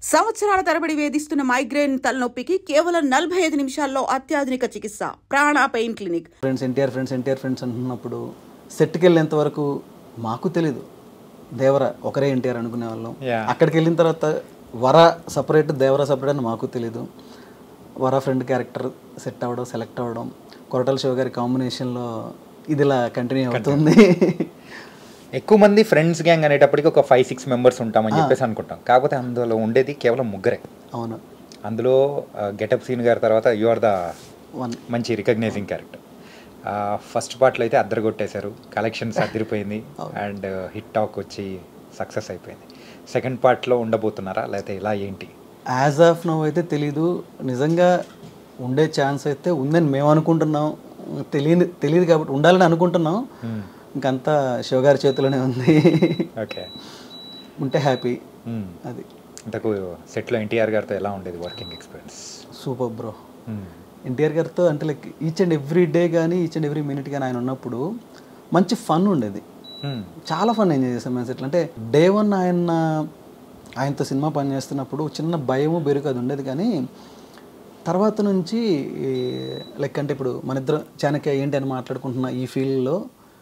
సంవత్సరాల తరబడి వేధిస్తున్న మైగ్రేన్ తలనొప్పికి కేవలం నలభై ఐదు నిమిషాల్లో అత్యాధునిక చికిత్స Prana pain clinic friends NTR friends NTR friends అంటున్నప్పుడు సెట్కి వెళ్ళేంత వరకు మాకు తెలీదు దేవర ఒకరే ఎన్టీఆర్ అనుకునే వాళ్ళం Yeah. అక్కడికి వెళ్ళిన తర్వాత వర సపరేట్ దేవర సపరేట్ అని మాకు తెలీదు వర ఫ్రెండ్ క్యారెక్టర్ సెట్ అవ్వడం సెలెక్ట్ అవ్వడం కొరటాల శివ గారి కాంబినేషన్లో ఇది ఇలా కంటిన్యూ అవుతుంది ఎక్కువ మంది ఫ్రెండ్స్ గ్యాంగ్ అనేటప్పటికి ఒక ఫైవ్ సిక్స్ మెంబర్స్ ఉంటామని చెప్పేసి అనుకుంటాం కాకపోతే అందులో ఉండేది కేవలం ముగ్గురే అవును అందులో గెటప్ సీన్ గారి తర్వాత యు ఆర్ ద వన్ మంచి రికగ్నైజింగ్ క్యారెక్టర్ ఫస్ట్ పార్ట్లో అయితే అద్దరు కొట్టేశారు కలెక్షన్స్ అదిరిపోయింది అండ్ హిట్ టాక్ వచ్చి సక్సెస్ అయిపోయింది సెకండ్ పార్ట్లో ఉండబోతున్నారా లేకపోతే ఇలా ఏంటి యాజ్ ఆఫ్ నవ్ అయితే తెలీదు నిజంగా ఉండే ఛాన్స్ అయితే ఉందని మేము అనుకుంటున్నాం తెలియదు తెలియదు కాబట్టి ఉండాలని అనుకుంటున్నాం ఇంకంతా శివగారి చేతిలోనే ఉంది ఓకే ఉంటే హ్యాపీ అది ఇంతకు సెట్లో ఎన్టీఆర్ గారితో ఎలా ఉండేది working experience super bro NTR గారితో అంటే like each and every day కానీ ఈచ్ అండ్ ఎవ్రీ మినిట్ కానీ ఆయన ఉన్నప్పుడు మంచి ఫన్ ఉండేది చాలా ఫన్ ఎంజాయ్ చేసాం మేము సెట్లు అంటే డే వన్ ఆయన ఆయనతో సినిమా పని చేస్తున్నప్పుడు చిన్న భయము బెరుకు అది ఉండేది కానీ తర్వాత నుంచి లైక్ అంటే ఇప్పుడు మన ఇద్దరం చాణక్య ఏంటి అని మాట్లాడుకుంటున్న ఈ ఫీల్డ్లో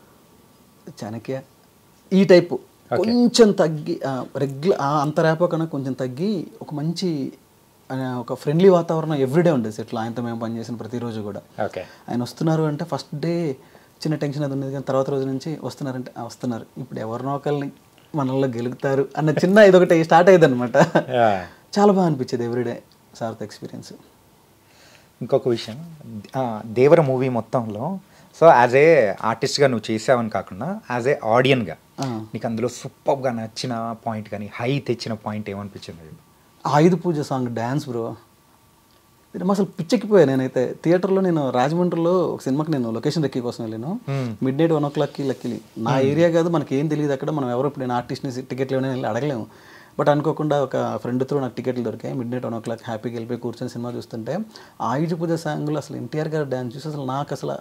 చాణక్య ఈ టైపు కొంచెం తగ్గి రెగ్యులర్ అంత ర్యాపో కన్నా కొంచెం తగ్గి ఒక మంచి ఆ, ఒక ఫ్రెండ్లీ వాతావరణం ఎవ్రీడే ఉండేది సెట్లో ఆయనతో మేము పనిచేసిన ప్రతిరోజు కూడా ఓకే ఆయన వస్తున్నారు అంటే ఫస్ట్ డే చిన్న టెన్షన్ అది ఉండేది కానీ తర్వాత రోజు నుంచి వస్తున్నారంటే "ఆ, వస్తున్నారు ఇప్పుడు ఎవరినో ఒకరిని మనల్లో గెలుగుతారు అన్న చిన్న ఇదొకటి స్టార్ట్ అయ్యేది అనమాట చాలా బాగా అనిపించేది ఎవ్రీడే సార్తో ఎక్స్పీరియన్స్ ఇంకొక విషయం ఆ, దేవర మూవీ మొత్తంలో సో యాజ్ ఏ ఆర్టిస్ట్గా నువ్వు చేసావని కాకుండా యాజ్ ఏ ఆడియన్గా నీకు అందులో సూపర్గా నచ్చిన పాయింట్ కానీ హై తెచ్చిన పాయింట్ ఏమనిపించింది Ayudha Puja song dance bro నేను అసలు పిచ్చెక్కిపోయా నేనైతే థియేటర్లో నేను రాజమండ్రిలో ఒక సినిమాకి నేను లొకేషన్ రెక్కి కోసం వెళ్ళాను మిడ్ నైట్ వన్ ఓ క్లాక్కి లక్కిలి నా ఏరియా కాదు మనకి ఏం తెలియదు అక్కడ మనం ఎవరు ఇప్పుడు నేను ఆర్టిస్ట్ని టికెట్లు ఏమైనా వెళ్ళి అడగలేము బట్ అనుకోకుండా ఒక ఫ్రెండ్ త్రూ నాకు టికెట్లు దొరికాయి midnight one o'clock హ్యాపీగా వెళ్ళిపోయి కూర్చొని సినిమా చూస్తుంటే ఆయుధ పూజ సాంగ్లో అసలు ఎన్టీఆర్ గారి డ్యాన్స్ చూసి అసలు నాకు అసలు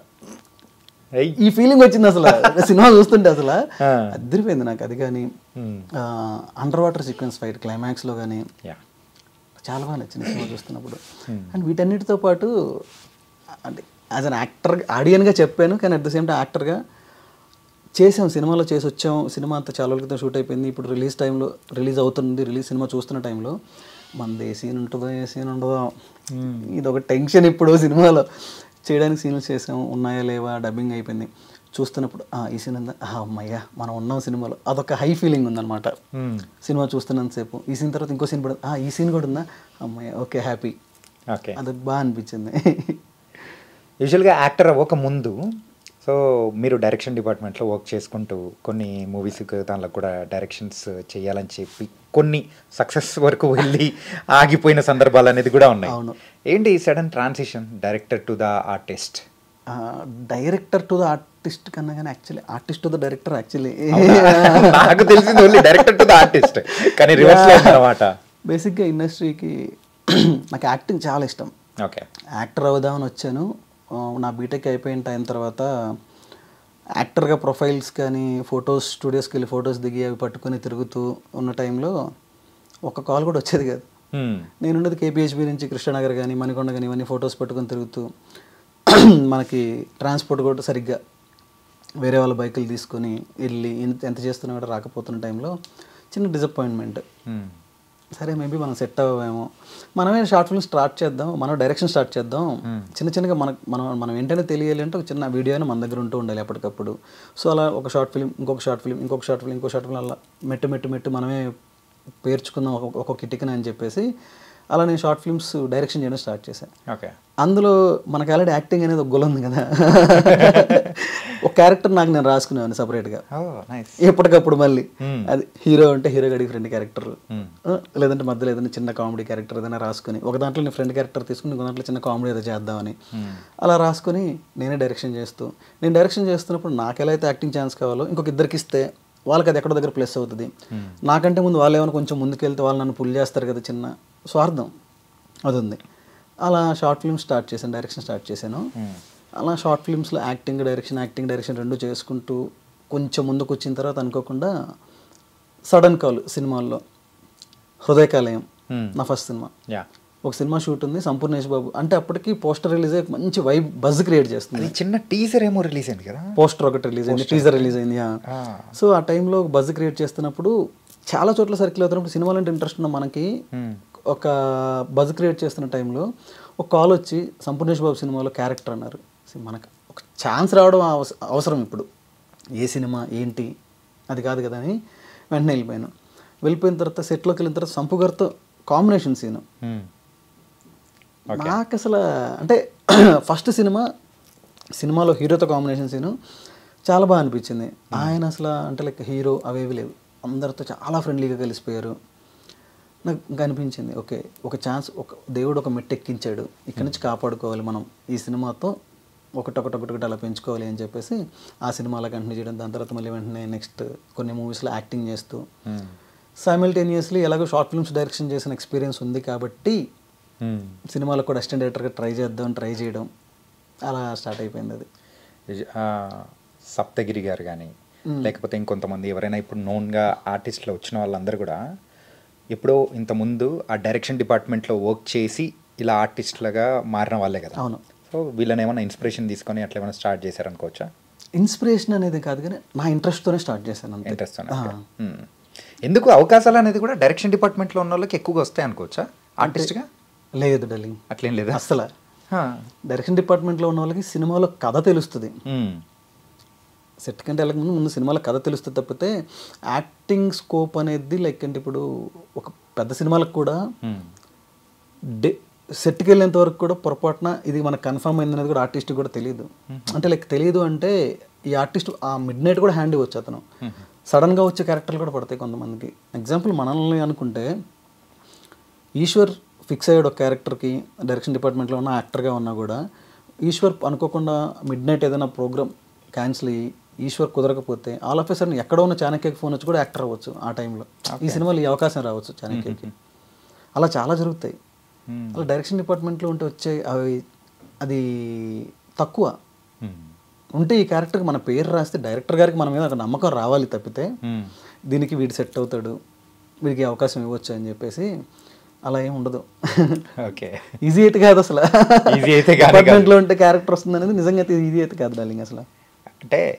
ఈ ఫీలింగ్ వచ్చింది అసలు సినిమా చూస్తుంటే అసలు అదిరిపోయింది నాకు అది కానీ అండర్ వాటర్ సీక్వెన్స్ ఫైట్ క్లైమాక్స్లో కానీ యా చాలా బాగా నచ్చింది సినిమా చూస్తున్నప్పుడు అండ్ వీటన్నిటితో పాటు అంటే యాజ్ అన్ యాక్టర్ ఆడియన్గా చెప్పాను కానీ అట్ ద సేమ్ టైం యాక్టర్గా చేసాం సినిమాలో చేసి వచ్చాం సినిమా అంతా చాలా రోజుల క్రితం షూట్ అయిపోయింది ఇప్పుడు రిలీజ్ టైంలో రిలీజ్ అవుతుంది రిలీజ్ సినిమా చూస్తున్న టైంలో మనది ఏ సీన్ ఉంటుందో ఏ సీన్ ఉండదో ఇది ఒక టెన్షన్ ఇప్పుడు సినిమాలో చేయడానికి సీన్లు చేసాం ఉన్నాయా లేవా డబ్బింగ్ అయిపోయింది చూస్తున్నప్పుడు "ఆ, ఈ సీన్ ఉందా ఆ, అమ్మయ్యా మనం ఉన్నాం సినిమాలో అదొక హై ఫీలింగ్ ఉందన్నమాట సినిమా చూస్తున్నంతసేపు ఈ సీన్ తర్వాత ఇంకో సీన్ పడుతుంది "ఆ, ఈ సీన్ కూడా ఉందా అమ్మయ్య ఓకే హ్యాపీ ఓకే అది బాగా అనిపించింది యూజువల్గా యాక్టర్ అవ్వక ముందు సో మీరు డైరెక్షన్ డిపార్ట్మెంట్లో వర్క్ చేసుకుంటూ కొన్ని మూవీస్ దానిలో కూడా డైరెక్షన్స్ చేయాలని చెప్పి కొన్ని సక్సెస్ వరకు వెళ్ళి ఆగిపోయిన సందర్భాలు అనేది కూడా ఉన్నాయి అవును. ఏంటి sudden transition director to the artist director to the artist కన్నా కానీ actually artist to the director actually నాకు తెలిసింది only director to the artist కానీ రివర్స్ అనమాట బేసిక్గా ఇండస్ట్రీకి నాకు యాక్టింగ్ చాలా ఇష్టం ఓకే యాక్టర్ అవుదామని వచ్చాను ఆ, నా బీటెక్ అయిపోయిన టైం తర్వాత యాక్టర్గా ప్రొఫైల్స్ కానీ ఫొటోస్ స్టూడియోస్కి వెళ్ళి ఫొటోస్ దిగి అవి పట్టుకొని తిరుగుతూ ఉన్న టైంలో ఒక కాల్ కూడా వచ్చేది కాదు నేను ఉన్నది కేపీహెచ్బి నుంచి కృష్ణనగర్ కానీ మణికొండ కానీ ఇవన్నీ ఫొటోస్ పట్టుకొని తిరుగుతూ మనకి ట్రాన్స్పోర్ట్ కూడా సరిగ్గా వేరే వాళ్ళ బైకులు తీసుకొని వెళ్ళి ఎంత ఎంత చేస్తున్నా కూడా రాకపోతున్న టైంలో చిన్న డిసప్పాయింట్మెంట్ సరే మేబీ మనం సెట్ అవ్వేమో మనమే షార్ట్ ఫిల్మ్ స్టార్ట్ చేద్దాం మనం డైరెక్షన్ స్టార్ట్ చేద్దాం చిన్న చిన్నగా మనకు మనం మనం ఏంటనే తెలియాలి అంటే ఒక చిన్న వీడియో అయినా మన దగ్గర ఉంటూ ఉండాలి ఎప్పటికప్పుడు సో అలా ఒక షార్ట్ ఫిల్మ్ ఇంకొక షార్ట్ ఫిల్మ్ ఇంకొక షార్ట్ ఫిల్మ్ ఇంకో షార్ట్ ఫిల్మ్ అలా మెట్టు మెట్టు మెట్టు మనమే పేర్చుకుందాం ఒక్కొక్క- ఒక్కొక్క ఇటుకని అని చెప్పేసి అలా నేను షార్ట్ ఫిల్మ్స్ డైరెక్షన్ చేయడం స్టార్ట్ చేశాను ఓకే అందులో మనకి ఆల్రెడీ యాక్టింగ్ అనేది ఒక గొల ఉంది కదా ఒక క్యారెక్టర్ నాకు నేను రాసుకునేవాడిని సపరేట్గా ఓ నైస్ ఎప్పటికప్పుడు మళ్ళీ అది హీరో అంటే హీరో గడి ఫ్రెండ్ క్యారెక్టర్ లేదంటే మధ్యలో ఏదైనా చిన్న కామెడీ క్యారెక్టర్ ఏదైనా రాసుకొని ఒక దాంట్లో నేను ఫ్రెండ్ క్యారెక్టర్ తీసుకుని ఇంకో దాంట్లో చిన్న కామెడీ ఏదో చేద్దామని అలా రాసుకొని నేనే డైరెక్షన్ చేస్తూ నేను డైరెక్షన్ చేస్తున్నప్పుడు నాకు ఎలా అయితే యాక్టింగ్ ఛాన్స్ కావాలో ఇంకొక ఇద్దరికి ఇస్తే వాళ్ళకి అది ఎక్కడో దగ్గర ప్లస్ అవుతుంది నాకంటే ముందు వాళ్ళు ఏమైనా కొంచెం ముందుకెళ్తే వాళ్ళు నన్ను పుల్ చేస్తారు కదా చిన్న స్వార్థం అది ఉంది అలా షార్ట్ ఫిల్మ్ స్టార్ట్ చేశాను డైరెక్షన్ స్టార్ట్ చేశాను అలా షార్ట్ ఫిల్మ్స్లో యాక్టింగ్ డైరెక్షన్ యాక్టింగ్ డైరెక్షన్ రెండు చేసుకుంటూ కొంచెం ముందుకు వచ్చిన తర్వాత అనుకోకుండా సడన్ కాల్ సినిమాల్లో హృదయకాలయం Hmm. నా ఫస్ట్ సినిమా యా ఒక సినిమా షూట్ ఉంది సంపూర్ణేష్ బాబు అంటే అప్పటికి పోస్టర్ రిలీజ్ అయ్యి మంచి వైబ్ బజ్ క్రియేట్ చేస్తుంది అది చిన్న టీజర్ ఏమో రిలీజ్ అయింది కదా పోస్టర్ ఒకటి రిలీజ్ అయింది టీజర్ రిలీజ్ అయింది ఆ. సో ఆ టైంలో బజ్ క్రియేట్ చేస్తున్నప్పుడు చాలా చోట్ల సర్కిల్ అవుతున్నప్పుడు సినిమాలు అంటే ఇంట్రెస్ట్ ఉన్న మనకి Hmm. ఒక బజ్ క్రియేట్ చేస్తున్న టైంలో ఒక కాల్ వచ్చి సంపూర్ణేష్ బాబు సినిమాలో క్యారెక్టర్ అన్నారు సో మనకు ఒక ఛాన్స్ రావడం అవస- అవసరం ఇప్పుడు ఏ సినిమా ఏంటి అది కాదు కదా అని వెంటనే వెళ్ళిపోయాను వెళ్ళిపోయిన తర్వాత సెట్లోకి వెళ్ళిన తర్వాత సంపు గారితో కాంబినేషన్ సీను మ్మ్. నాకు అసలు అంటే ఫస్ట్ సినిమా సినిమాలో హీరోతో కాంబినేషన్ సీను చాలా బాగా అనిపించింది ఆయన అసలు అంటే లైక్ హీరో అవేవి లేవు అందరితో చాలా ఫ్రెండ్లీగా కలిసిపోయారు నాకు ఇంకా అనిపించింది ఓకే ఒక ఛాన్స్ ఒక దేవుడు ఒక మెట్టు ఎక్కించాడు ఇక్కడి నుంచి కాపాడుకోవాలి మనం ఈ సినిమాతో ఒకటొకటి ఒకటి అలా పెంచుకోవాలి అని చెప్పేసి ఆ సినిమా అలా కంటిన్యూ చేయడం దాని తర్వాత మళ్ళీ వెంటనే నెక్స్ట్ కొన్ని మూవీస్లో యాక్టింగ్ చేస్తూ మ్మ్. సైమిల్టేనియస్లీ ఎలాగో షార్ట్ ఫిల్మ్స్ డైరెక్షన్ చేసిన ఎక్స్పీరియన్స్ ఉంది కాబట్టి మ్మ్. సినిమాలో కూడా అసిస్టెంట్ డైరెక్టర్గా ట్రై చేద్దాం ట్రై చేయడం అలా స్టార్ట్ అయిపోయింది అది ఇది, ఆ, సప్తగిరి గారు కానీ లేకపోతే ఇంకొంతమంది ఎవరైనా ఇప్పుడు నోన్గా ఆర్టిస్ట్లో వచ్చిన వాళ్ళందరూ కూడా ఎప్పుడో ఇంతకుముందు ఆ డైరెక్షన్ డిపార్ట్మెంట్లో వర్క్ చేసి ఇలా ఆర్టిస్ట్లుగా మారిన వాళ్ళే కదా అవును. సో వీళ్ళని ఏమైనా ఇన్స్పిరేషన్ తీసుకొని అట్లా ఏమైనా స్టార్ట్ చేశారనుకోవచ్చా ఇన్స్పిరేషన్ అనేది కాదు కానీ నా ఇంట్రెస్ట్తోనే స్టార్ట్ చేశాను అంతే ఇంట్రెస్ట్ ఆ. ఎందుకు అవకాశాలు అనేది కూడా డైరెక్షన్ డిపార్ట్మెంట్లో ఉన్న వాళ్ళకి ఎక్కువగా వస్తాయి అనుకోవచ్చా ఆర్టిస్ట్గా లేదు డార్లింగ్ అట్లేం లేదా అస్సలు డైరెక్షన్ డిపార్ట్మెంట్లో ఉన్న వాళ్ళకి సినిమాలో కథ తెలుస్తుంది సెట్ కంటే వెళ్ళక ముందు ముందు సినిమాలో కథ తెలుస్తుంది తప్పితే యాక్టింగ్ స్కోప్ అనేది లైక్ అంటే ఇప్పుడు ఒక పెద్ద సినిమాలకు కూడా డే సెట్కి వెళ్ళేంత వరకు కూడా పొరపాటున ఇది మనకు కన్ఫర్మ్ అయింది అనేది కూడా ఆర్టిస్ట్ కూడా తెలియదు అంటే లైక్ తెలియదు అంటే ఈ ఆర్టిస్ట్ ఆ మిడ్ నైట్ కూడా హ్యాండ్ ఇవ్వచ్చు అతను సడన్గా వచ్చే క్యారెక్టర్లు కూడా పడతాయి కొంతమందికి ఎగ్జాంపుల్ మనల్ని అనుకుంటే ఈశ్వర్ ఫిక్స్ అయ్యాడు ఒక క్యారెక్టర్కి డైరెక్షన్ డిపార్ట్మెంట్లో ఉన్న యాక్టర్గా ఉన్నా కూడా ఈశ్వర్ అనుకోకుండా మిడ్ నైట్ ఏదైనా ప్రోగ్రామ్ క్యాన్సిల్ అయ్యి ఈశ్వర్ కుదరకపోతే ఆల్ ఆఫ్ సడన్ ఎక్కడో ఉన్న చాణక్యకి ఫోన్ వచ్చి కూడా యాక్టర్ అవ్వచ్చు ఆ టైంలో ఈ సినిమాలో ఈ అవకాశం రావచ్చు చాణక్యకి అలా చాలా జరుగుతాయి అలా డైరెక్షన్ డిపార్ట్మెంట్లో ఉంటే వచ్చే అవి అది తక్కువ ఉంటే ఈ క్యారెక్టర్కి మన పేరు రాస్తే డైరెక్టర్ గారికి మన మీద ఒక నమ్మకం రావాలి తప్పితే దీనికి వీడు సెట్ అవుతాడు వీడికి అవకాశం ఇవ్వచ్చు అని చెప్పేసి అలా ఏం ఉండదు ఓకే ఈజీ అయితే కాదు అసలు Easy అయితే కానే కాదు. డిపార్ట్మెంట్లో ఉంటే క్యారెక్టర్ వస్తుంది అనేది నిజంగా అయితే ఈజీ అయితే కాదు డార్లింగ్ అసలు అంటే